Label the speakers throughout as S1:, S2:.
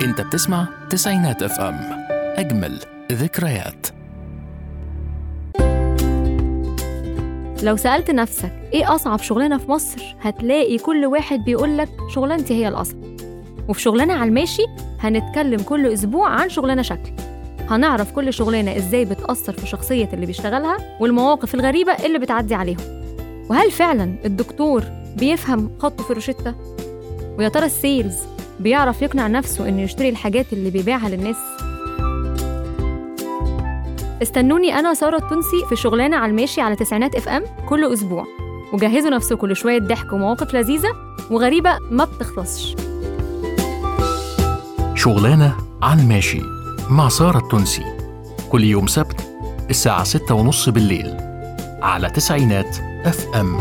S1: انت بتسمع تسعينات اف ام اجمل ذكريات
S2: لو سألت نفسك إيه أصعب شغلانة في مصر هتلاقي كل واحد بيقولك شغلانتي هي الأصعب وفي شغلانة على الماشي هنتكلم كل أسبوع عن شغلانة شكل هنعرف كل شغلانة إزاي بتأثر في شخصية اللي بيشتغلها والمواقف الغريبة اللي بتعدي عليهم وهل فعلا الدكتور بيفهم خطه في الروشتة؟ ويا ترى السيلز بيعرف يقنع نفسه إنه يشتري الحاجات اللي بيبيعها للناس؟ استنوني أنا سارة التونسي في شغلانة على الماشي على تسعينات اف ام كل أسبوع وجهزوا نفسكم لشوية ضحك ومواقف لذيذة وغريبة ما بتخلصش
S1: شغلانة على الماشي مع سارة التونسي كل يوم سبت الساعة ستة ونص بالليل على تسعينات اف ام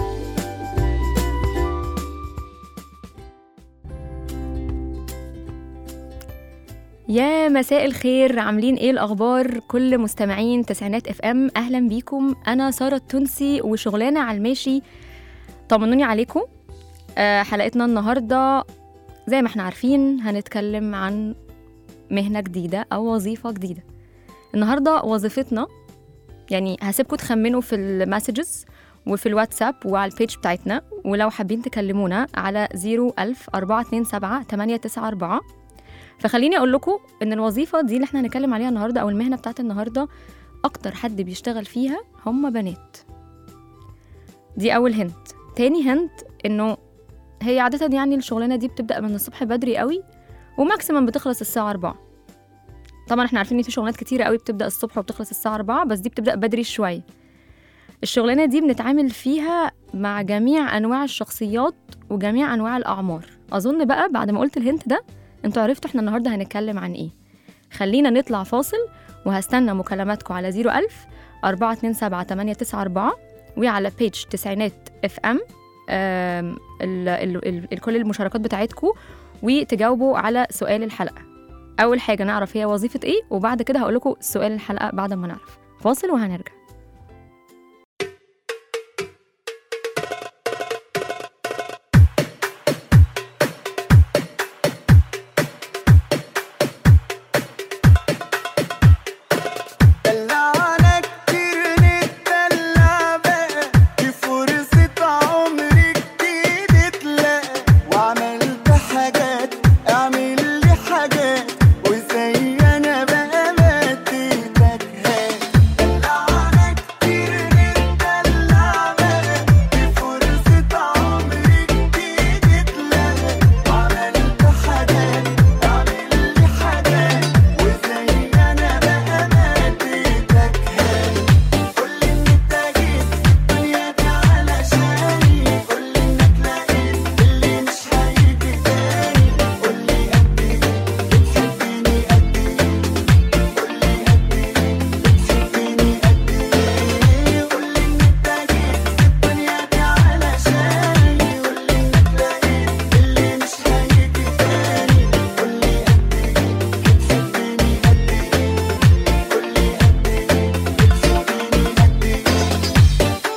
S2: يا مساء الخير عاملين ايه الاخبار كل مستمعين تسعينات اف ام اهلا بيكم انا ساره التونسي وشغلانه على الماشي طمنوني عليكم آه، حلقتنا النهارده زي ما احنا عارفين هنتكلم عن مهنه جديده او وظيفه جديده النهارده وظيفتنا يعني هسيبكم تخمنوا في المسجز وفي الواتساب وعلى البيج بتاعتنا ولو حابين تكلمونا على 01000 427 894 فخليني اقول لكم ان الوظيفه دي اللي احنا هنتكلم عليها النهارده او المهنه بتاعت النهارده اكتر حد بيشتغل فيها هم بنات دي اول هنت تاني هنت انه هي عاده يعني الشغلانه دي بتبدا من الصبح بدري قوي وماكسيمم بتخلص الساعه 4 طبعا احنا عارفين ان في شغلانات كتيره قوي بتبدا الصبح وبتخلص الساعه 4 بس دي بتبدا بدري شويه الشغلانه دي بنتعامل فيها مع جميع انواع الشخصيات وجميع انواع الاعمار اظن بقى بعد ما قلت الهنت ده انتوا عرفتوا احنا النهارده هنتكلم عن ايه خلينا نطلع فاصل وهستنى مكالماتكم على 01000 427 894 وعلى بيج تسعينات اف ام ال- ال- ال- كل المشاركات بتاعتكم وتجاوبوا على سؤال الحلقه اول حاجه نعرف هي وظيفه ايه وبعد كده هقول لكم سؤال الحلقه بعد ما نعرف فاصل وهنرجع
S3: دلعنا كتير نتدلع بقى دي فرصة عمري جديد تلاقى وعملت حاجات اعمل لي حاجات وزي انا بقى ما اديتك هات دلعنا كتير نتدلع بقى دي فرصة عمري جديد تلاقى وعملت حاجات اعمل لي حاجات وزي انا بقى ما اديتك هات قول انك جيت الدنيا دي علشاني قول انك لقيت اللي مش هيجي تاني قول لي قد ايه بتحبني قد ايه قول لي قد ايه بتحبني قد ايه قول انك جيت الدنيا دي علشاني قول انك لقيت اللي مش هيجي تاني قول لي قد ايه بتحبني قد ايه قول لي قد ايه بتحبني قد ايه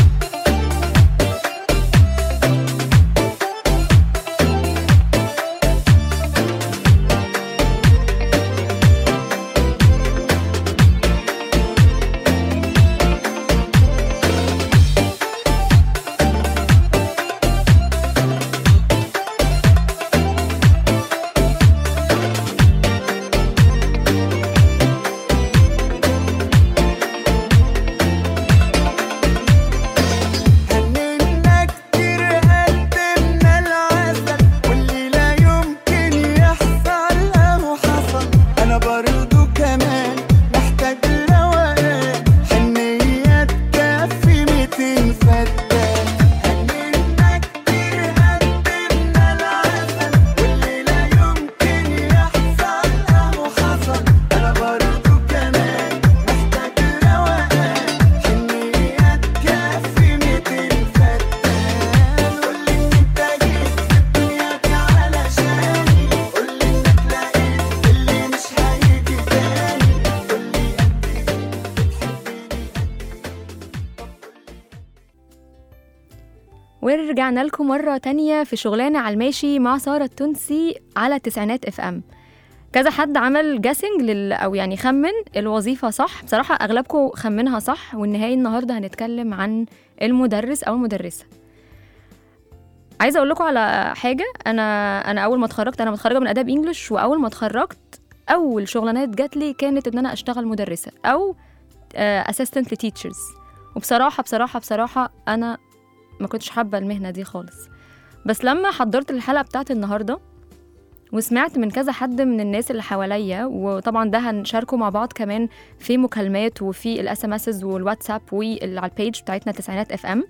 S3: هننا كتير قدمنا العسل واللي لا يمكن يحصل أهو حصل أنا برضو كمان محتاج روقان حنية تكفي ميتين فتان هننا كتير قدمنا العسل واللي لا يمكن يحصل أهو حصل أنا برضو كمان محتاج روقان حنية تكفي ميتين فتان قول لي انت جيت الدنيا دي علشاني قول لي انك لقيت اللي مش هيجي تاني قول لي قد ايه بتحبني
S2: ورجعنا لكم مرة تانية في شغلانة على الماشي مع سارة التونسي على تسعينات اف ام كذا حد عمل جاسنج لل او يعني خمن الوظيفه صح بصراحه اغلبكم خمنها صح والنهايه النهارده هنتكلم عن المدرس او المدرسه عايزه اقول لكم على حاجه انا انا اول ما اتخرجت انا متخرجه من اداب انجلش واول ما اتخرجت اول شغلانات جات لي كانت ان انا اشتغل مدرسه او اسيستنت لتيتشرز وبصراحه بصراحه بصراحه انا ما كنتش حابه المهنه دي خالص بس لما حضرت الحلقه بتاعت النهارده وسمعت من كذا حد من الناس اللي حواليا وطبعا ده هنشاركه مع بعض كمان في مكالمات وفي الاس ام اسز والواتساب وعلى البيج بتاعتنا تسعينات اف ام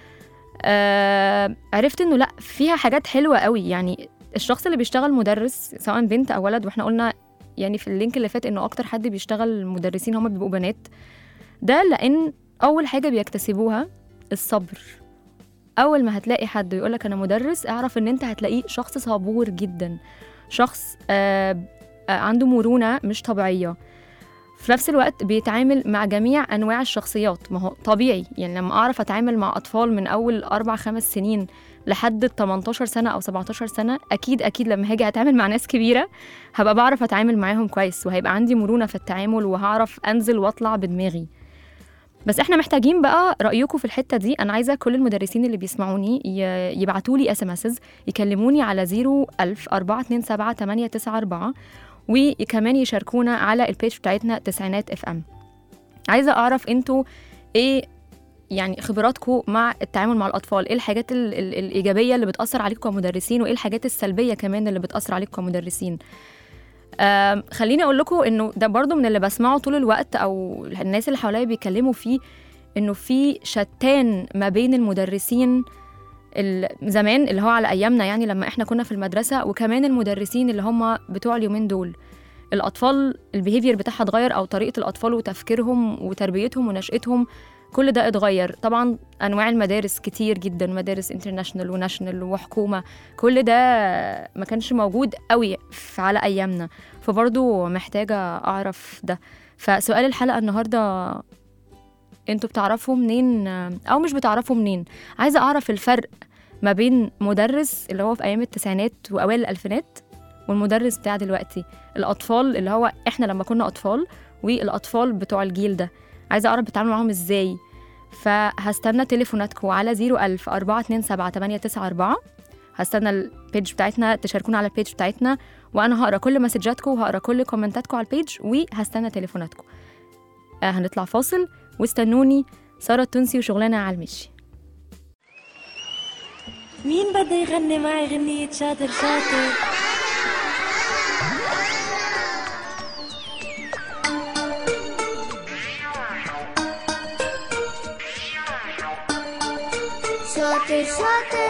S2: آه عرفت انه لا فيها حاجات حلوه قوي يعني الشخص اللي بيشتغل مدرس سواء بنت او ولد واحنا قلنا يعني في اللينك اللي فات انه اكتر حد بيشتغل مدرسين هم بيبقوا بنات ده لان اول حاجه بيكتسبوها الصبر اول ما هتلاقي حد يقولك انا مدرس اعرف ان انت هتلاقيه شخص صبور جدا شخص آه آه عنده مرونه مش طبيعيه في نفس الوقت بيتعامل مع جميع انواع الشخصيات ما هو طبيعي يعني لما اعرف اتعامل مع اطفال من اول اربع خمس سنين لحد ال 18 سنه او 17 سنه اكيد اكيد لما هاجي اتعامل مع ناس كبيره هبقى بعرف اتعامل معاهم كويس وهيبقى عندي مرونه في التعامل وهعرف انزل واطلع بدماغي بس احنا محتاجين بقى رايكم في الحته دي انا عايزه كل المدرسين اللي بيسمعوني يبعتوا لي اس ام اسز يكلموني على 01000 427 894 وكمان يشاركونا على البيج بتاعتنا تسعينات اف ام عايزه اعرف انتوا ايه يعني خبراتكم مع التعامل مع الاطفال ايه الحاجات ال ال الايجابيه اللي بتاثر عليكم كمدرسين وايه الحاجات السلبيه كمان اللي بتاثر عليكم كمدرسين آم، خليني اقول لكم انه ده برضو من اللي بسمعه طول الوقت او الناس اللي حواليا بيتكلموا فيه انه في شتان ما بين المدرسين ال- زمان اللي هو على ايامنا يعني لما احنا كنا في المدرسه وكمان المدرسين اللي هم بتوع اليومين دول الاطفال البيهيفير بتاعها اتغير او طريقه الاطفال وتفكيرهم وتربيتهم ونشاتهم كل ده اتغير طبعا انواع المدارس كتير جدا مدارس انترناشونال وناشونال وحكومه كل ده ما كانش موجود قوي في على ايامنا فبرضو محتاجه اعرف ده فسؤال الحلقه النهارده انتوا بتعرفوا منين او مش بتعرفوا منين عايزه اعرف الفرق ما بين مدرس اللي هو في ايام التسعينات واوائل الالفينات والمدرس بتاع دلوقتي الاطفال اللي هو احنا لما كنا اطفال والاطفال بتوع الجيل ده عايزه اعرف بتعاملوا معاهم ازاي فهستنى تليفوناتكم على 01000 427 894 هستنى البيج بتاعتنا تشاركونا على البيج بتاعتنا وانا هقرا كل مسجاتكم وهقرا كل كومنتاتكم على البيج وهستنى تليفوناتكم آه هنطلع فاصل واستنوني ساره التونسي وشغلانه على المشي
S4: مين بده يغني معي غنية شاطر شاطر
S5: شاطر شاطر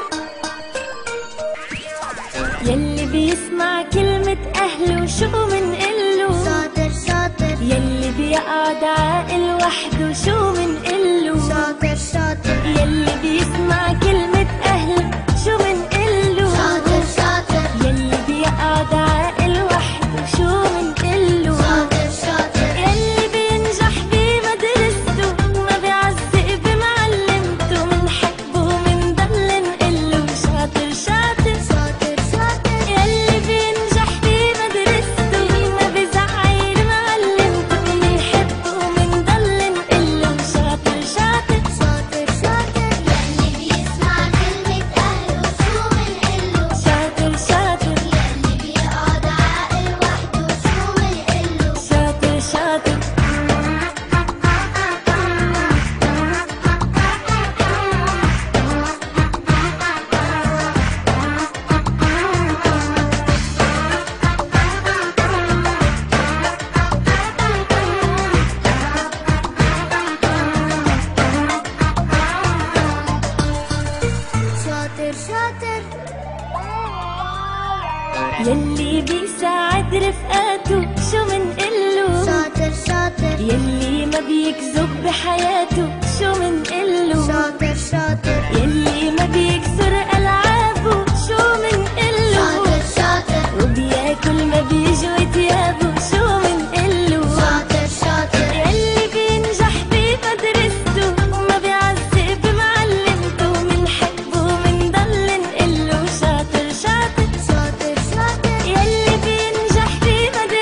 S4: يلي بيسمع كلمة أهله شو منقله
S5: شاطر شاطر
S4: يلي بيقعد عاقل وحده شو منقله
S5: شاطر شاطر
S4: يلي بيسمع كلمة أهله شو منقله
S5: شاطر شاطر
S4: يلي بيقعد عاقل وحده شو منقله
S5: شاطر شاطر
S4: يلي بينجح بمدرسته ما بيعزق بمعلمته منحبه ومنضل نقله شاطر شاطر
S5: شاطر شاطر
S4: يلي بينجح بمدرسته ما بيزعل معلمته منحبه ومنضل نقله شاطر شاطر
S5: شاطر شاطر يلي بيسمع كلمة أهله شو منقله
S4: شاطر شاطر
S5: يلي بيقعد عاقل وحده شو منقله
S4: شاطر شاطر
S5: شاطر شاطر
S4: يلي بيساعد رفقاته شو منقله
S5: شاطر شاطر
S4: يلي ما بيكذب بحياته شو منقله
S5: شاطر شاطر
S4: يلي ما بيكسر ألعابه شو منقله
S5: شاطر شاطر
S4: وبياكل ما بيجوي تيابه شو منقله
S5: شاطر شاطر
S4: يلي بينجح بمدرسته وما بيعزق بمعلمته منحبه ومنضل نقله شاطر شاطر
S5: شاطر شاطر
S4: يلي بينجح بمدرسته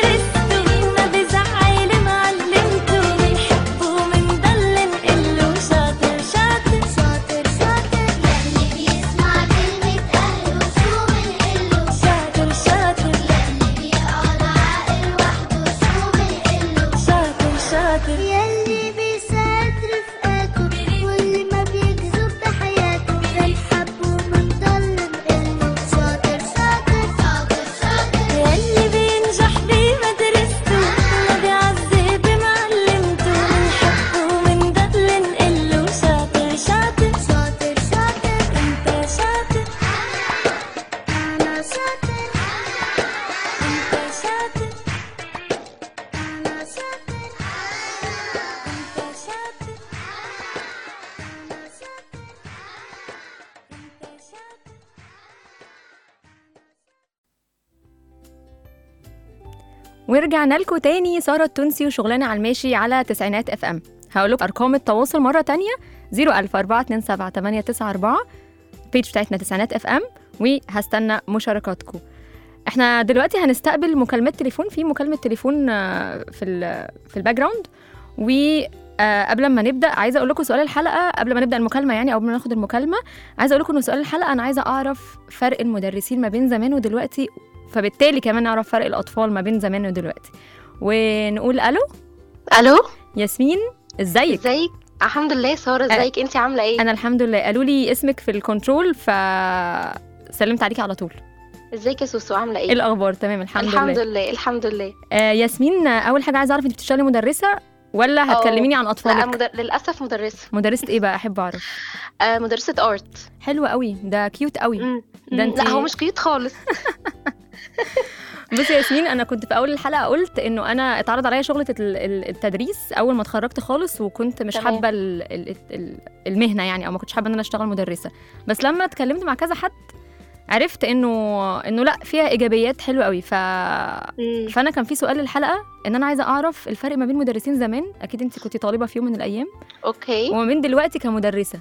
S2: ورجعنا لكم تاني سارة التونسي وشغلانة على الماشي على تسعينات اف ام هقول لكم ارقام التواصل مرة تانية 00427 بيج بتاعتنا تسعينات اف ام وهستنى مشاركاتكم احنا دلوقتي هنستقبل مكالمات تليفون في مكالمة تليفون آه، في ال في الباك جراوند و آه، قبل ما نبدا عايزه اقول لكم سؤال الحلقه قبل ما نبدا المكالمه يعني او قبل ما ناخد المكالمه عايزه اقول لكم ان سؤال الحلقه انا عايزه اعرف فرق المدرسين ما بين زمان ودلوقتي فبالتالي كمان نعرف فرق الاطفال ما بين زمان ودلوقتي ونقول الو
S6: الو
S2: ياسمين ازيك
S6: ازيك الحمد لله ساره ازيك انت عامله ايه
S2: انا الحمد لله قالوا لي اسمك في الكنترول ف سلمت عليكي على طول
S6: ازيك يا سوسو عامله
S2: ايه
S6: ايه
S2: الاخبار تمام الحمد,
S6: الحمد
S2: لله
S6: لله الحمد لله
S2: آه ياسمين آه، اول حاجه عايزه اعرف انت بتشتغلي مدرسه ولا هتكلميني عن
S6: لا
S2: اطفالك
S6: مدر... للاسف مدرسه
S2: مدرسه ايه بقى احب اعرف
S6: آه مدرسه ارت
S2: حلوه قوي ده كيوت قوي
S6: مم.
S2: ده
S6: مم.
S2: انت
S6: لا هو مش كيوت خالص
S2: بصي يا ياسمين انا كنت في اول الحلقه قلت انه انا اتعرض عليا شغله ال- ال- التدريس اول ما اتخرجت خالص وكنت مش
S6: تمام.
S2: حابه ال- ال- ال- المهنه يعني او ما كنتش حابه ان انا اشتغل مدرسه بس لما اتكلمت مع كذا حد عرفت انه انه لا فيها ايجابيات حلوه قوي ف
S6: مم.
S2: فانا كان في سؤال للحلقه ان انا عايزه اعرف الفرق ما بين مدرسين زمان اكيد انت كنتي طالبه في يوم من الايام
S6: اوكي
S2: وما بين دلوقتي كمدرسه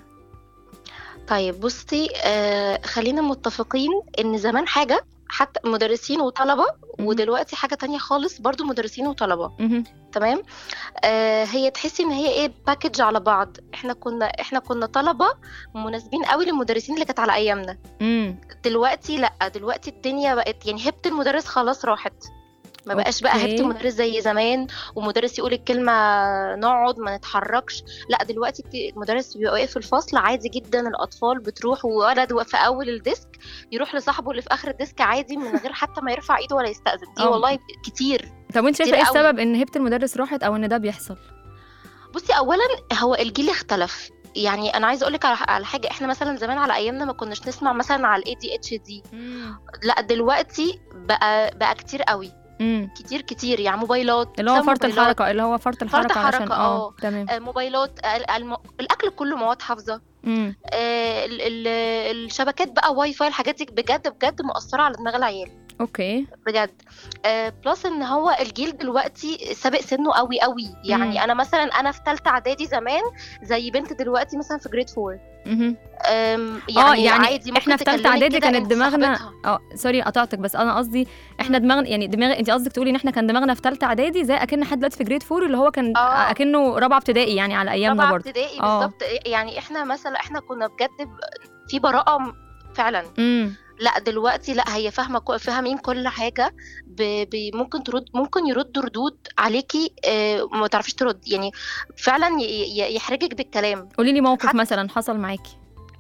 S6: طيب بصي آه خلينا متفقين ان زمان حاجه حتى مدرسين وطلبه
S2: مم.
S6: ودلوقتي حاجه تانية خالص برضو مدرسين وطلبه
S2: مهم.
S6: تمام آه هي تحسي ان هي ايه باكج على بعض احنا كنا احنا كنا طلبه مناسبين قوي للمدرسين اللي كانت على ايامنا
S2: امم
S6: دلوقتي لا دلوقتي الدنيا بقت يعني هبة المدرس خلاص راحت ما بقاش بقى
S2: أوكي.
S6: هبة المدرس زي زمان ومدرس يقول الكلمة نقعد ما نتحركش لا دلوقتي بت- المدرس بيبقى واقف في الفصل عادي جدا الأطفال بتروح وولد واقف في أول الديسك يروح لصاحبه اللي في آخر الديسك عادي من غير حتى ما يرفع إيده ولا يستأذن دي
S2: أه.
S6: والله كتير
S2: طب وانت شايفه
S6: كتير
S2: ايه
S6: قوي.
S2: السبب ان هبه المدرس راحت او ان ده بيحصل
S6: بصي اولا هو الجيل اختلف يعني انا عايزه اقول لك على على حاجه احنا مثلا زمان على ايامنا ما كناش نسمع مثلا على الاي دي اتش دي لا دلوقتي بقى بقى كتير قوي
S2: امم
S6: كتير كتير يعني موبايلات
S2: اللي هو
S6: بسبب
S2: فرط
S6: موبايلات،
S2: الحركه اللي هو فرط الحركه
S6: حركة،
S2: عشان اه
S6: آه.
S2: تمام
S6: آه، موبايلات آه، الم... الاكل كله مواد حافظه
S2: امم
S6: آه، ال... ال... الشبكات بقى واي فاي الحاجات دي بجد بجد مؤثره على دماغ العيال
S2: اوكي
S6: بجد آه، بلس ان هو الجيل دلوقتي سابق سنه قوي قوي يعني
S2: مم.
S6: انا مثلا انا في ثالثه اعدادي زمان زي بنت دلوقتي مثلا في جريد 4
S2: مهم.
S6: أم،
S2: اه
S6: يعني,
S2: يعني
S6: عادي ممكن
S2: احنا في ثالثه
S6: تكلمك
S2: اعدادي
S6: كده
S2: كانت
S6: انت
S2: دماغنا
S6: صاحبتها.
S2: اه سوري قطعتك بس انا قصدي احنا دماغنا يعني دماغ انت قصدك تقولي ان احنا كان دماغنا في ثالثه اعدادي زي اكن حد دلوقتي في جريد 4 اللي هو كان
S6: آه.
S2: اكنه رابعه ابتدائي يعني على ايامنا
S6: رابعه
S2: برضه
S6: ابتدائي
S2: آه.
S6: بالظبط يعني احنا مثلا احنا كنا بجد ب- في براءه م- فعلا
S2: امم
S6: لا دلوقتي لا هي فاهمه كو- فاهمين كل حاجه ب... ب... ممكن ترد ممكن يردوا ردود عليكي آه، ما تعرفيش ترد يعني فعلا ي... ي- يحرجك بالكلام
S2: قولي لي موقف
S6: حتى-
S2: مثلا حصل معاكي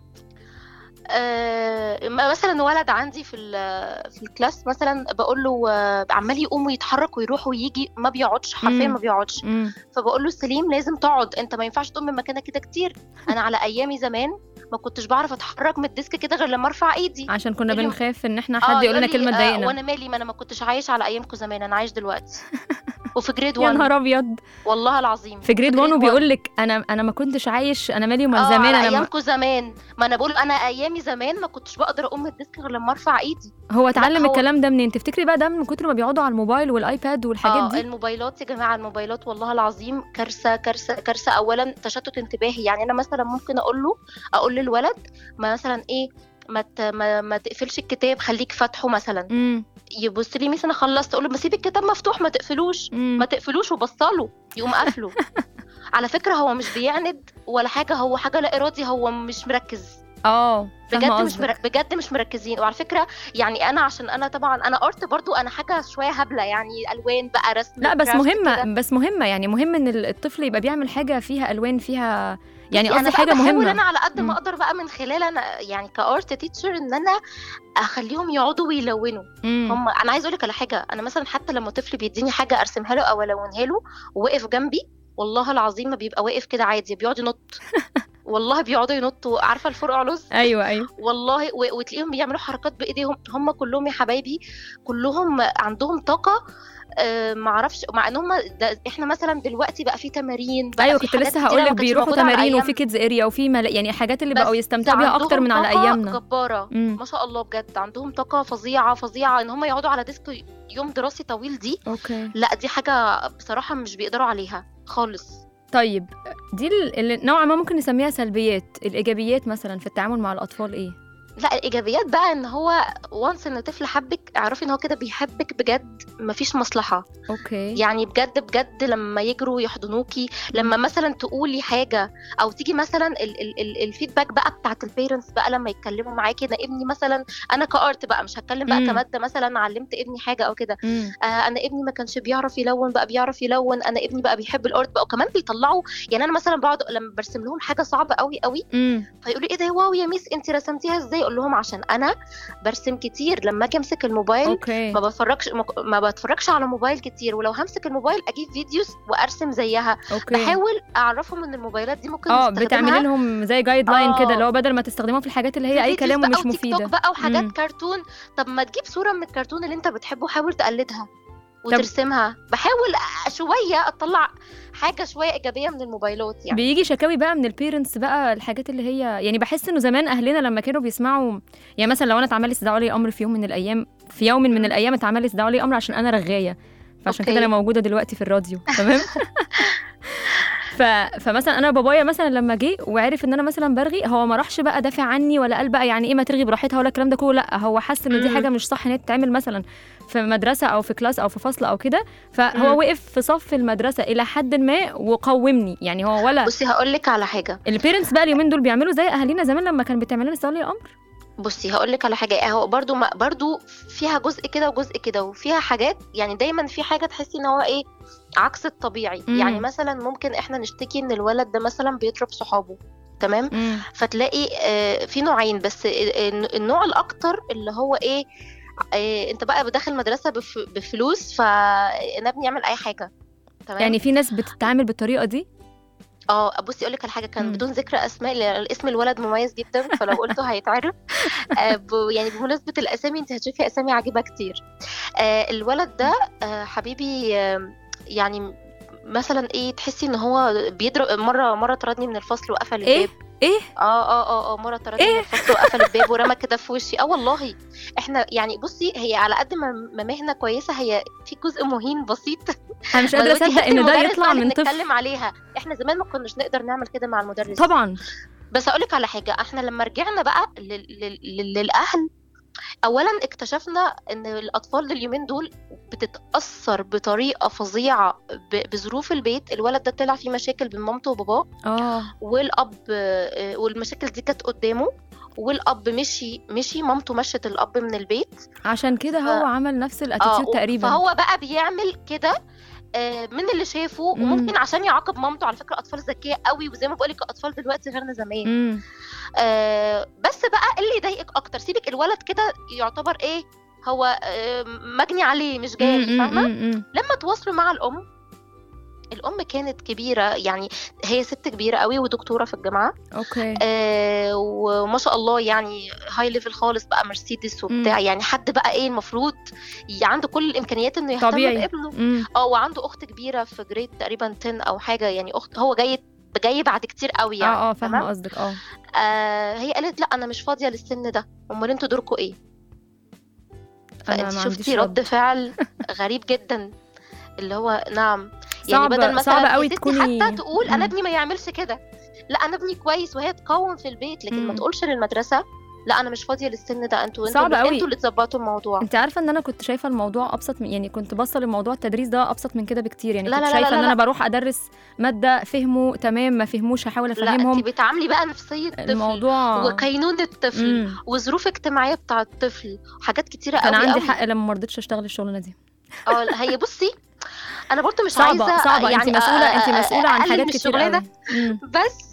S6: آه، مثلا ولد عندي في ال- في الكلاس مثلا بقول له آه، عمال يقوم ويتحرك ويروح ويجي ما بيقعدش حرفيا
S2: مم.
S6: ما بيقعدش
S2: امم
S6: فبقول له سليم لازم تقعد انت ما ينفعش تقوم من مكانك كده كتير انا على ايامي زمان ما كنتش بعرف اتحرك من الديسك كده غير لما ارفع ايدي
S2: عشان كنا
S6: يقولي-
S2: بنخاف ان احنا
S6: آه،
S2: حد يقول لنا
S6: لي،
S2: كلمه
S6: آه،
S2: تضايقنا
S6: وانا مالي ما انا ما كنتش عايش على ايامكم زمان انا عايش دلوقتي وفي جريد
S2: يا
S6: 1
S2: نهار ابيض
S6: والله العظيم
S2: في جريد 1 وبيقول لك انا انا ما كنتش عايش انا مالي ومال
S6: اه
S2: زمان
S6: على
S2: انا ما...
S6: ايامكم زمان ما انا بقول انا ايامي زمان ما كنتش بقدر اقوم من الديسك غير لما ارفع ايدي
S2: هو اتعلم
S6: هو-
S2: الكلام ده منين تفتكري بقى ده من كتر ما بيقعدوا على الموبايل والايباد والحاجات
S6: اه
S2: دي
S6: الموبايلات يا جماعه الموبايلات والله العظيم كارثه كارثه كارثه اولا تشتت انتباهي يعني انا مثلا ممكن اقول له اقول للولد ما مثلا ايه ما ت- ما, ما تقفلش الكتاب خليك فاتحه مثلا
S2: امم
S6: يبص لي مثلا خلصت اقول له بسيب الكتاب مفتوح ما تقفلوش ما تقفلوش وبصله يقوم قافله على فكره هو مش بيعند ولا حاجه هو حاجه لا ارادي هو مش مركز
S2: اه
S6: بجد
S2: فاهمة
S6: مش
S2: قصدك.
S6: مر... بجد مش مركزين وعلى فكره يعني انا عشان انا طبعا انا ارت برضو انا حاجه شويه هبله يعني الوان بقى رسم
S2: لا بس
S6: كرافت
S2: مهمه
S6: كده.
S2: بس مهمه يعني مهم ان الطفل يبقى بيعمل حاجه فيها الوان فيها يعني
S6: بصي، انا
S2: قصدي
S6: بقى
S2: حاجه
S6: بحاول
S2: مهمه
S6: انا على قد
S2: مم.
S6: ما اقدر بقى من خلال انا يعني كارت تيتشر ان انا اخليهم يقعدوا ويلونوا
S2: مم.
S6: هم انا عايزه اقول لك على حاجه انا مثلا حتى لما طفل بيديني حاجه ارسمها له او الونها له ووقف جنبي والله العظيم ما بيبقى واقف كده عادي بيقعد ينط والله بيقعدوا ينطوا عارفه الفرقع علوز
S2: ايوه ايوه
S6: والله و- وتلاقيهم بيعملوا حركات بايديهم هم كلهم يا حبايبي كلهم عندهم طاقه آه معرفش مع ان هم ده احنا مثلا دلوقتي بقى في تمارين بقى
S2: ايوه
S6: في
S2: كنت
S6: حاجات
S2: لسه
S6: كتيرة
S2: هقول
S6: ما
S2: لك
S6: كانتش
S2: بيروحوا
S6: موجودة على
S2: تمارين وفي
S6: أيامنا.
S2: كيدز اريا وفي مل... يعني حاجات اللي
S6: بس
S2: بقوا يستمتعوا بيها اكتر
S6: عندهم
S2: من على
S6: طاقة
S2: ايامنا
S6: جبارة
S2: مم.
S6: ما شاء الله بجد عندهم طاقة فظيعة فظيعة ان هم يقعدوا على ديسك يوم دراسي طويل دي
S2: اوكي
S6: لا دي حاجة بصراحة مش بيقدروا عليها خالص
S2: طيب دي ال- اللي نوعا ما ممكن نسميها سلبيات الايجابيات مثلا في التعامل مع الاطفال ايه
S6: لا الايجابيات بقى ان هو وانس ان طفل حبك اعرفي ان هو كده بيحبك بجد مفيش مصلحة
S2: اوكي
S6: يعني بجد بجد لما يجروا يحضنوكي لما مثلا تقولي حاجه او تيجي مثلا ال- ال- ال- الفيدباك بقى بتاعت البيرنتس بقى لما يتكلموا معاكي ده ابني مثلا انا كارت بقى مش هتكلم بقى
S2: مم.
S6: كماده مثلا علمت ابني حاجه او كده
S2: مم.
S6: آه انا ابني ما كانش بيعرف يلون بقى بيعرف يلون انا ابني بقى بيحب الارت بقى وكمان بيطلعوا يعني انا مثلا بقعد لما برسم لهم حاجه صعبه قوي قوي
S2: مم.
S6: فيقولوا ايه ده واو يا ميس انت رسمتيها ازاي اقول لهم عشان انا برسم كتير لما اجي امسك الموبايل
S2: اوكي
S6: ما بتفرجش ما بتفرجش على موبايل كتير ولو همسك الموبايل اجيب فيديوز وارسم زيها
S2: اوكي
S6: بحاول اعرفهم ان الموبايلات دي ممكن
S2: اه
S6: نستخدمها
S2: بتعملي لهم زي جايد لاين
S6: آه.
S2: كده اللي هو بدل ما تستخدموها في الحاجات اللي
S6: في
S2: هي اي
S6: فيديوز
S2: كلام
S6: بقى
S2: ومش
S6: وتيك توك
S2: مفيده
S6: بقى وحاجات
S2: مم.
S6: كرتون طب ما تجيب صوره من الكرتون اللي انت بتحبه حاول تقلدها وترسمها بحاول شويه اطلع حاجه شويه ايجابيه من الموبايلات يعني
S2: بيجي شكاوي بقى من البيرنتس بقى الحاجات اللي هي يعني بحس انه زمان اهلنا لما كانوا بيسمعوا يعني مثلا لو انا اتعمل لي استدعاء ولي امر في يوم من الايام في يوم من الايام اتعمل لي استدعاء ولي امر عشان انا رغايه فعشان كده
S6: أوكي.
S2: انا موجوده دلوقتي في الراديو تمام ف... فمثلا انا بابايا مثلا لما جه وعرف ان انا مثلا برغي هو ما راحش بقى دافع عني ولا قال بقى يعني ايه ما ترغي براحتها ولا الكلام ده كله لا هو حس ان دي
S6: مم.
S2: حاجه مش صح ان هي تتعمل مثلا في مدرسه او في كلاس او في فصل او كده فهو
S6: مم.
S2: وقف في صف المدرسه الى حد ما وقومني يعني هو ولا
S6: بصي هقول لك على حاجه
S2: البيرنتس بقى اليومين دول بيعملوا زي اهالينا زمان لما كان بتعمل لنا استدعاء ولي امر
S6: بصي هقول لك على حاجه هو برضو ما برضو فيها جزء كده وجزء كده وفيها حاجات يعني دايما في حاجه تحسي ان هو ايه عكس الطبيعي
S2: مم.
S6: يعني مثلا ممكن احنا نشتكي ان الولد ده مثلا بيضرب صحابه تمام فتلاقي آه، في نوعين بس ال- النوع الاكتر اللي هو ايه آه، انت بقى داخل مدرسه بف- بفلوس فنبني يعمل اي حاجه تمام
S2: يعني في ناس بتتعامل بالطريقه دي
S6: اه بصي اقول لك على حاجه كان
S2: مم.
S6: بدون ذكر اسماء لأن اسم الولد مميز جدا فلو قلته هيتعرف آه ب... يعني بمناسبه الاسامي انت هتشوفي اسامي عجيبه كتير آه الولد ده آه حبيبي آه يعني مثلا ايه تحسي ان هو بيضرب مره مره طردني من الفصل وقفل
S2: إيه؟
S6: الباب
S2: ايه
S6: اه اه اه اه مره طردني من
S2: إيه؟
S6: الفصل وقفل الباب ورمى كده في وشي اه والله احنا يعني بصي هي على قد ما ما مهنه كويسه هي في جزء مهين بسيط
S2: انا مش قادره
S6: ما دلوقتي
S2: اصدق
S6: حتة
S2: ان ده
S6: المدرس
S2: يطلع
S6: بقى اللي
S2: من طفل
S6: بنتكلم عليها احنا زمان ما كناش نقدر نعمل كده مع المدرس
S2: طبعا
S6: بس اقول لك على حاجه احنا لما رجعنا بقى لل... لل... للاهل اولا اكتشفنا ان الاطفال اليومين دول بتتاثر بطريقه فظيعه ب... بظروف البيت الولد ده طلع فيه مشاكل بين مامته وباباه
S2: اه
S6: والاب آه، والمشاكل دي كانت قدامه والاب مشي مشي مامته مشت الاب من البيت
S2: عشان كده
S6: ف-
S2: هو عمل نفس الاتيتيود
S6: و-
S2: تقريبا
S6: فهو بقى بيعمل كده آه، من اللي شافه
S2: مم.
S6: وممكن عشان يعاقب مامته على فكره اطفال ذكيه قوي وزي ما بقول لك اطفال دلوقتي غيرنا زمان
S2: امم
S6: آه بس بقى اللي يضايقك اكتر سيبك الولد كده يعتبر ايه هو آه مجني عليه مش جاري فاهمه لما تواصلوا مع الام الام كانت كبيره يعني هي ست كبيره قوي ودكتوره في الجامعه
S2: اوكي
S6: آه وما شاء الله يعني هاي ليفل خالص بقى مرسيدس وبتاع يعني حد بقى ايه المفروض ي- عنده كل الامكانيات انه يهتم
S2: طبيعي.
S6: بابنه
S2: امم
S6: اه وعنده اخت كبيره في جريد تقريبا 10 او حاجه يعني اخت هو جاي جاي بعد كتير قوي يعني
S2: اه اه
S6: تمام؟
S2: فاهمه قصدك اه
S6: آه هي قالت لا انا مش فاضيه للسن ده امال انتوا دوركم ايه
S2: انا
S6: فانت
S2: ما
S6: شفتي
S2: عنديش
S6: رد
S2: رد
S6: فعل غريب جدا اللي هو نعم يعني
S2: صعب
S6: بدل مثلا
S2: صعب قوي
S6: يا ستي
S2: تكوني
S6: حتى تقول انا
S2: مم.
S6: ابني ما يعملش كده لا انا ابني كويس وهي تقاوم في البيت لكن ما
S2: مم.
S6: تقولش للمدرسه لا انا مش فاضيه للسن ده انتوا انتوا
S2: صعب
S6: اللي-
S2: قوي.
S6: انتوا اللي تظبطوا الموضوع
S2: انت عارفه ان انا كنت شايفه الموضوع ابسط من يعني كنت بصل لموضوع التدريس ده ابسط من كده بكتير يعني
S6: لا
S2: كنت
S6: لا لا
S2: شايفه
S6: لا
S2: ان
S6: لا.
S2: انا بروح ادرس ماده فهموا تمام ما فهموش هحاول
S6: لا
S2: افهمهم
S6: انت بتعاملي بقى نفسيه الطفل
S2: الموضوع
S6: وكينونه الطفل
S2: مم.
S6: وظروف اجتماعيه بتاع الطفل وحاجات كتيره
S2: كان
S6: قوي
S2: عندي
S6: قوي.
S2: حق لما ما رضيتش اشتغل الشغلانه دي
S6: اه هي بصي انا برضو مش
S2: صعبه
S6: عايزه
S2: صعبه
S6: يعني
S2: انت مسؤوله انت
S6: أ- أ-
S2: مسؤوله عن
S6: أقلل
S2: حاجات
S6: من
S2: كتير
S6: الشغلانة.
S2: قوي مم.
S6: بس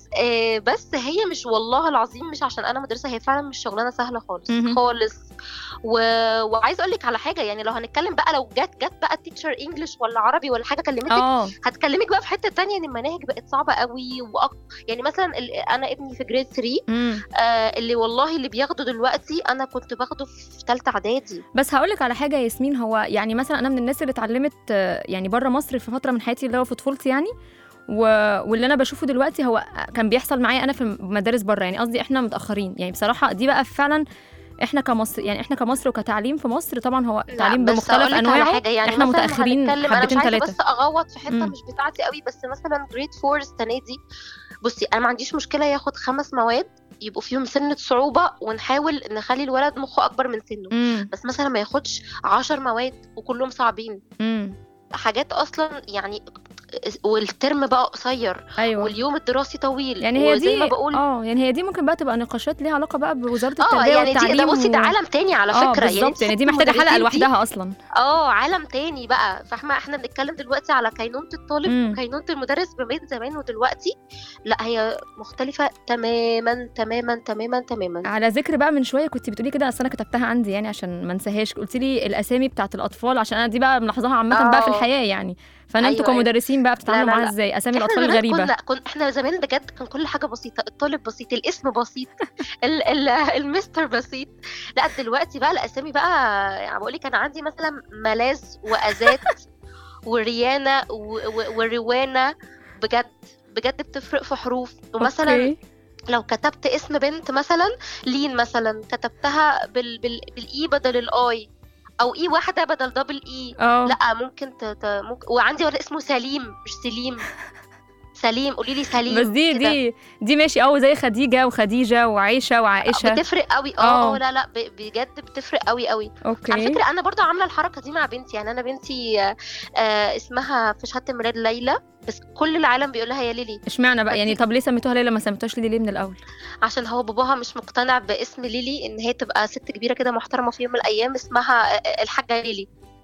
S6: آه بس هي مش والله العظيم مش عشان انا مدرسه هي فعلا مش شغلانه سهله خالص
S2: مهم.
S6: خالص و... وعايز اقول لك على حاجه يعني لو هنتكلم بقى لو جت جت بقى تيتشر انجلش ولا عربي ولا حاجه كلمتك
S2: اه
S6: هتكلمك بقى في حته تانية ان المناهج بقت صعبه قوي وأق... يعني مثلا ال... انا ابني في جريد 3
S2: مم.
S6: آه اللي والله اللي بياخده دلوقتي انا كنت باخده في ثالثه اعدادي
S2: بس هقول لك على حاجه يا ياسمين هو يعني مثلا انا من الناس اللي اتعلمت آه، يعني بره مصر في فتره من حياتي اللي هو في طفولتي يعني و... واللي انا بشوفه دلوقتي هو كان بيحصل معايا انا في مدارس بره يعني قصدي احنا متاخرين يعني بصراحه دي بقى فعلا احنا كمصر يعني احنا كمصر وكتعليم في مصر طبعا هو
S6: لا،
S2: تعليم
S6: بس
S2: بمختلف
S6: أقولك على
S2: انواعه
S6: حاجة يعني
S2: احنا
S6: مثلاً
S2: متاخرين
S6: هنتكلم-
S2: حبتين
S6: انا مش عايزه
S2: ثلاثه
S6: بس اغوط في حته
S2: مم.
S6: مش بتاعتي قوي بس مثلا جريد 4 السنه دي بصي انا ما عنديش مشكله ياخد خمس مواد يبقوا فيهم سنه صعوبه ونحاول نخلي الولد مخه اكبر من سنه
S2: امم
S6: بس مثلا ما ياخدش عشر مواد وكلهم صعبين
S2: امم
S6: حاجات اصلا يعني والترم بقى قصير
S2: ايوه
S6: واليوم الدراسي طويل
S2: يعني هي
S6: وزي
S2: دي
S6: ما بقول
S2: اه يعني هي دي ممكن بقى تبقى نقاشات ليها علاقه بقى بوزاره
S6: اه
S2: التربيه
S6: يعني دي
S2: والتعليم
S6: ده بصي ده
S2: و-
S6: عالم تاني على
S2: اه
S6: فكره
S2: بالظبط يعني دي
S6: حتة
S2: محتاجه حلقه
S6: المدرسين دي-
S2: لوحدها اصلا
S6: اه عالم تاني بقى فاهمه احنا بنتكلم دلوقتي على كينونه الطالب
S2: مم.
S6: وكينونه المدرس ما بين زمان ودلوقتي لا هي مختلفه تماما تماما تماما تماما
S2: على ذكر بقى من شويه كنت بتقولي كده اصل انا كتبتها عندي يعني عشان ما انساهاش قلت لي الاسامي بتاعت الاطفال عشان انا دي بقى ملاحظاها عامه بقى في
S6: آه.
S2: الحياه يعني فانا انتوا
S6: أيوة، أيوة.
S2: كمدرسين بقى بتتعاملوا
S6: لا، لا،
S2: معاها
S6: لا.
S2: ازاي اسامي
S6: احنا
S2: الاطفال
S6: زمان
S2: الغريبه
S6: كنا كن احنا زمان بجد كان كل حاجه بسيطه الطالب بسيط الاسم بسيط ال ال المستر بسيط لا دلوقتي بقى الاسامي بقى يعني بقول لك انا عندي مثلا ملاذ وازات وريانه و- و- وروانه بجد بجد بتفرق في حروف ومثلا
S2: أوكي.
S6: لو كتبت اسم بنت مثلا لين مثلا كتبتها بال بال بالاي بدل الاي او اي واحده بدل دبل اي
S2: اه
S6: لا ممكن ت... ت... ممكن وعندي ولد اسمه سليم مش سليم سليم قولي لي سليم
S2: بس دي
S6: كده.
S2: دي دي ماشي اه زي خديجه وخديجه وعائشه وعائشه
S6: بتفرق قوي اه
S2: آه.
S6: اه لا لا ب- بجد بتفرق قوي قوي
S2: اوكي
S6: على فكره انا برضو عامله الحركه دي مع بنتي يعني انا بنتي آه، آه اسمها في شهاده الميلاد ليلى بس كل العالم بيقول لها يا ليلي
S2: اشمعنى بقى يعني طب ليه سميتوها ليلى ما سميتوهاش ليلي ليه من الاول
S6: عشان هو باباها مش مقتنع باسم ليلي ان هي تبقى ست كبيره كده محترمه في يوم من الايام اسمها آه، الحاجه ليلي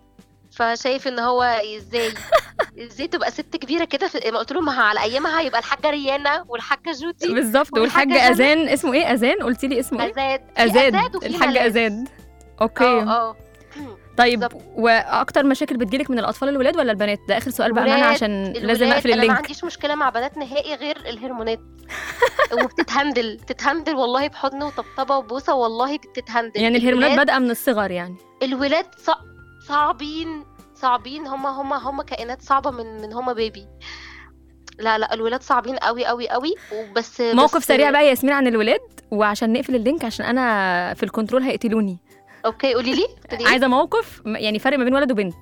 S6: فشايف ان هو ازاي ازاي تبقى ست كبيره كده في... ما قلت له ما ها على ايامها هيبقى الحاجه ريانا والحاجه جودي
S2: بالظبط
S6: والحاجة
S2: والحاج
S6: جنى.
S2: اذان اسمه ايه اذان قلتي لي اسمه ايه
S6: ازاد في
S2: ازاد
S6: وفي
S2: الحاج
S6: ملاذ.
S2: ازاد اوكي
S6: اه اه
S2: طيب
S6: بالظبط.
S2: واكتر مشاكل بتجيلك من الاطفال الولاد ولا البنات ده اخر سؤال بقى معانا
S6: الولاد-
S2: عشان لازم
S6: الولاد
S2: اقفل
S6: انا ما
S2: اللينك
S6: عنديش مشكله مع بنات نهائي غير الهرمونات وبتتهندل تتهندل والله بحضن وطبطبه وبوسه والله بتتهندل
S2: يعني الهرمونات
S6: الولاد-
S2: بادئه من الصغر يعني
S6: الولاد صع... صعبين صعبين هما هما هما كائنات صعبه من من هما بيبي لا لا الولاد صعبين قوي قوي قوي وبس
S2: موقف
S6: بس
S2: سريع بقى يا ياسمين عن الولاد وعشان نقفل اللينك عشان انا في الكنترول هيقتلوني
S6: اوكي قولي لي قولي لي.
S2: عايزه موقف م- يعني فرق ما بين ولد وبنت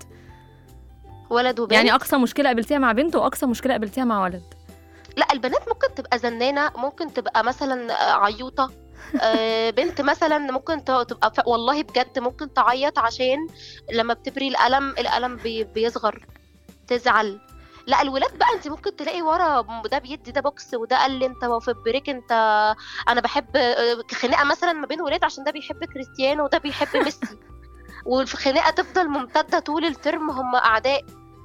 S6: ولد وبنت
S2: يعني اقصى مشكله قابلتيها مع بنت واقصى مشكله قابلتيها مع ولد
S6: لا البنات ممكن تبقى زنانه ممكن تبقى مثلا آه، عيوطه آه، بنت مثلا ممكن ت- تبقى ف- والله بجد ممكن تعيط عشان لما بتبري القلم القلم بي- بيصغر تزعل لا الولاد بقى انت ممكن تلاقي ورا ده بيدي ده بوكس وده قال لي انت في البريك انت انا بحب آه، خناقه مثلا ما بين ولاد عشان ده بيحب كريستيانو وده بيحب ميسي وفي خناقه تفضل ممتده طول الترم هم اعداء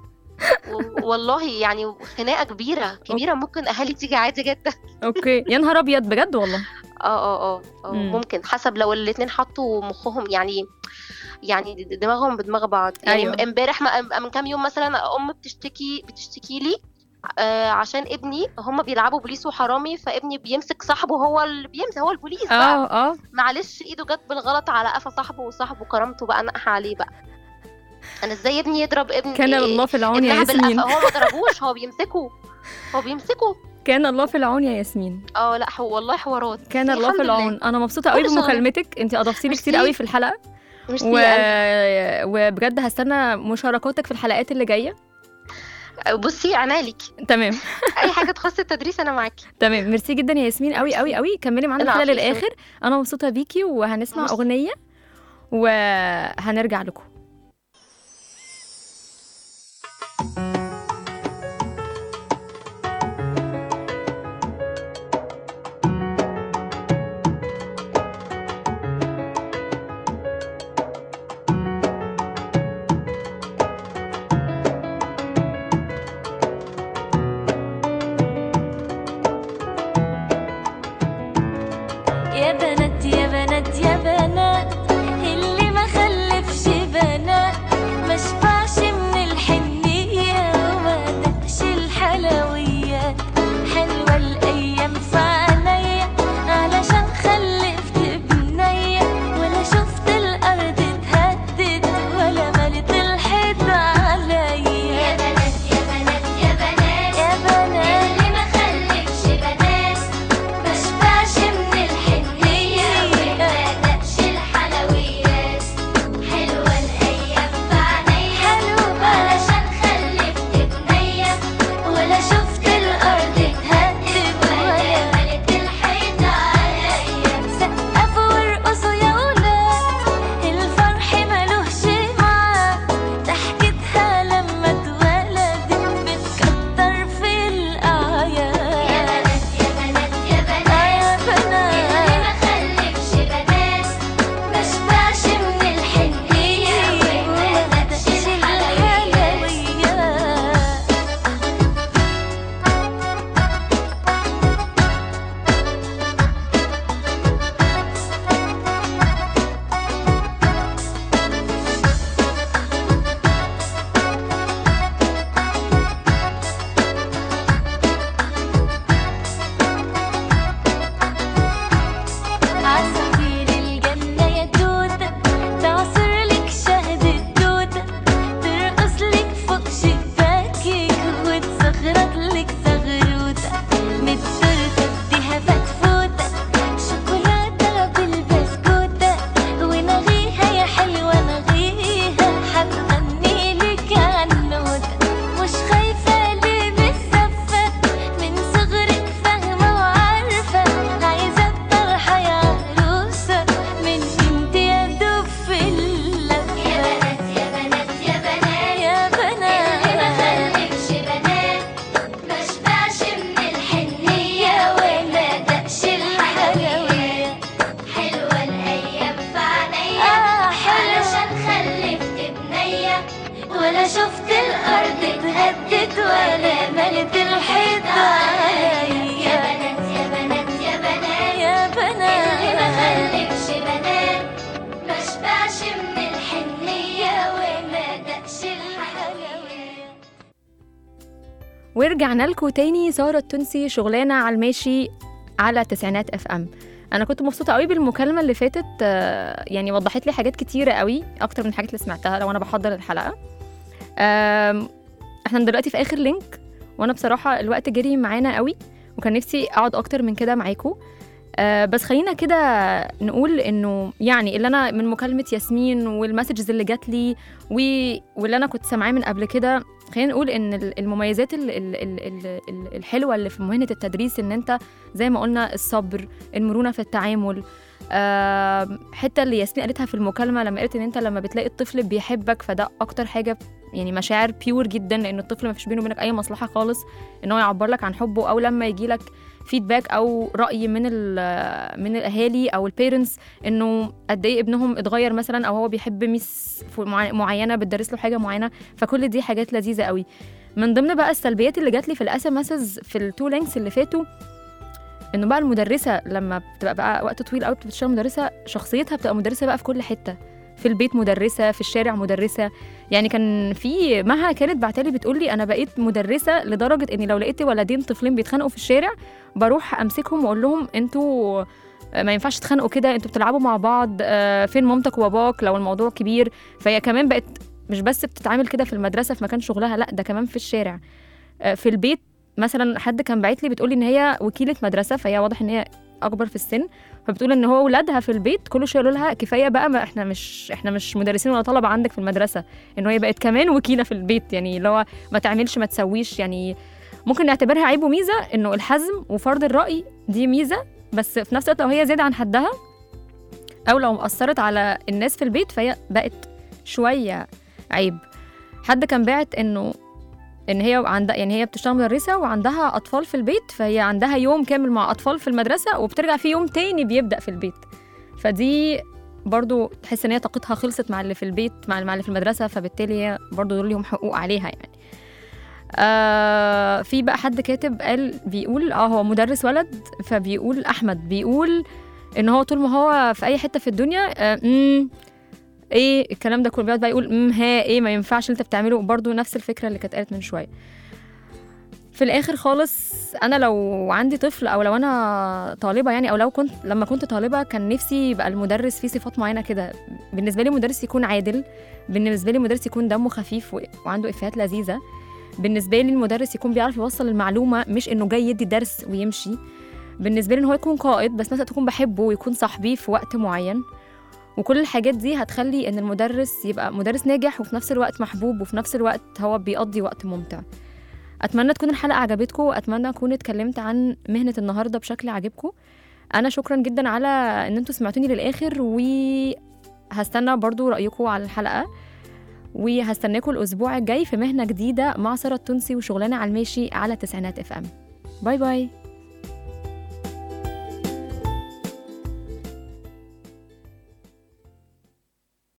S6: و- والله يعني خناقه كبيره كبيره ممكن اهالي تيجي عادي جدا
S2: اوكي يا نهار ابيض بجد والله
S6: اه اه اه اه
S2: مم.
S6: ممكن حسب لو الاتنين حطوا مخهم يعني يعني د- دماغهم بدماغ بعض يعني
S2: أيوة.
S6: امبارح ما- من كام يوم مثلا ام بتشتكي بتشتكي لي آه عشان ابني هم بيلعبوا بوليس وحرامي فابني بيمسك صاحبه هو اللي بيمسك هو البوليس بقى
S2: اه اه
S6: معلش ايده جت بالغلط على قفا صاحبه وصاحبه كرامته بقى نقح عليه بقى انا ازاي ابني يضرب ابني
S2: كان الله في العون يا
S6: ابنها بالقفا
S2: ياسمين
S6: هو ما ضربوش هو بيمسكه هو بيمسكه
S2: كان الله في العون يا ياسمين
S6: اه لا حو والله حوارات
S2: كان الله في
S6: الحمد لله.
S2: العون انا مبسوطه قوي
S6: كل شغل.
S2: بمكالمتك انت اضفتي لي كتير
S6: ميرسي.
S2: قوي في الحلقه
S6: مش
S2: و... وبجد هستنى مشاركاتك في الحلقات اللي جايه
S6: بصي عنالك
S2: تمام
S6: اي حاجه تخص التدريس انا معاكي
S2: تمام ميرسي جدا يا ياسمين قوي قوي قوي كملي معانا
S6: العفو
S2: الحلقه
S6: يا
S2: للاخر انا مبسوطه بيكي وهنسمع
S6: ميرسي.
S2: اغنيه وهنرجع لكم
S4: ولا شفت الأرض اتهدت ولا ملت الحيط عليا
S5: يا بنات يا بنات يا بنات
S4: يا
S5: اللي ما
S4: بنات
S5: خلفش بنات ما شبعش من الحنية وما دقش الحلويات
S2: ورجعنا لكم تاني سارة التونسي شغلانة على الماشي على تسعينات اف ام انا كنت مبسوطه قوي بالمكالمه اللي فاتت آه، يعني وضحت لي حاجات كتيره قوي اكتر من الحاجات اللي سمعتها لو انا بحضر الحلقه آم، احنا دلوقتي في اخر لينك وانا بصراحه الوقت جري معانا قوي وكان نفسي اقعد اكتر من كده معاكم آه، بس خلينا كده نقول انه يعني اللي انا من مكالمه ياسمين والمسجز اللي جات لي و- واللي انا كنت سامعاه من قبل كده خلينا نقول ان ال- المميزات ال- ال- ال- ال- ال- الحلوه اللي في مهنه التدريس ان انت زي ما قلنا الصبر المرونه في التعامل آم، حته اللي ياسمين قالتها في المكالمه لما قالت ان انت لما بتلاقي الطفل بيحبك فده اكتر حاجه يعني مشاعر بيور جدا لان الطفل ما فيش بينه وبينك اي مصلحه خالص ان هو يعبر لك عن حبه او لما يجي لك فيدباك او راي من ال- من الاهالي او البيرنتس انه قد ايه ابنهم اتغير مثلا او هو بيحب ميس ف- مع- معينه بتدرس له حاجه معينه فكل دي حاجات لذيذه قوي من ضمن بقى السلبيات اللي جات لي في الاس ام في التو لينكس اللي فاتوا انه بقى المدرسه لما بتبقى بقى وقت طويل قوي بتشتغل مدرسه شخصيتها بتبقى مدرسه بقى في كل حته في البيت مدرسه في الشارع مدرسه يعني كان في مها كانت بعتلي بتقول لي انا بقيت مدرسه لدرجه اني لو لقيت ولدين طفلين بيتخانقوا في الشارع بروح امسكهم واقول لهم انتوا ما ينفعش تتخانقوا كده انتوا بتلعبوا مع بعض آه، فين مامتك وباباك لو الموضوع كبير فهي كمان بقت مش بس بتتعامل كده في المدرسه في مكان شغلها لا ده كمان في الشارع آه، في البيت مثلا حد كان باعت لي بتقول لي ان هي وكيله مدرسه فهي واضح ان هي اكبر في السن فبتقول ان هو ولادها في البيت كل شويه يقولوا لها كفايه بقى ما احنا مش احنا مش مدرسين ولا طلبه عندك في المدرسه ان هي بقت كمان وكيله في البيت يعني اللي هو ما تعملش ما تسويش يعني ممكن نعتبرها عيب وميزه انه الحزم وفرض الراي دي ميزه بس في نفس الوقت لو هي زياده عن حدها او لو اثرت على الناس في البيت فهي بقت شويه عيب حد كان باعت انه ان هي عندها يعني هي بتشتغل مدرسه وعندها اطفال في البيت فهي عندها يوم كامل مع اطفال في المدرسه وبترجع في يوم تاني بيبدا في البيت فدي برضو تحس ان هي طاقتها خلصت مع اللي في البيت مع مع اللي في المدرسه فبالتالي هي برضو دول ليهم حقوق عليها يعني آه في بقى حد كاتب قال بيقول اه هو مدرس ولد فبيقول احمد بيقول ان هو طول ما هو في اي حته في الدنيا آه مم، ايه الكلام ده كله بيقعد بقى يقول امم ها ايه ما ينفعش اللي انت بتعمله برضه نفس الفكره اللي كانت قالت من شويه في الاخر خالص انا لو عندي طفل او لو انا طالبه يعني او لو كنت لما كنت طالبه كان نفسي يبقى المدرس فيه صفات معينه كده بالنسبه لي مدرس يكون عادل بالنسبه لي مدرس يكون دمه خفيف و- وعنده افيهات لذيذه بالنسبه لي المدرس يكون بيعرف يوصل المعلومه مش انه جاي يدي درس ويمشي بالنسبه لي ان هو يكون قائد بس مثلا تكون بحبه ويكون صاحبي في وقت معين وكل الحاجات دي هتخلي ان المدرس يبقى مدرس ناجح وفي نفس الوقت محبوب وفي نفس الوقت هو بيقضي وقت ممتع اتمنى تكون الحلقه عجبتكم واتمنى اكون اتكلمت عن مهنه النهارده بشكل عاجبكم انا شكرا جدا على ان انتوا سمعتوني للاخر وهستنى برضو رايكم على الحلقه وهستناكم الاسبوع الجاي في مهنه جديده مع ساره التونسي وشغلانه على الماشي على تسعينات اف ام باي باي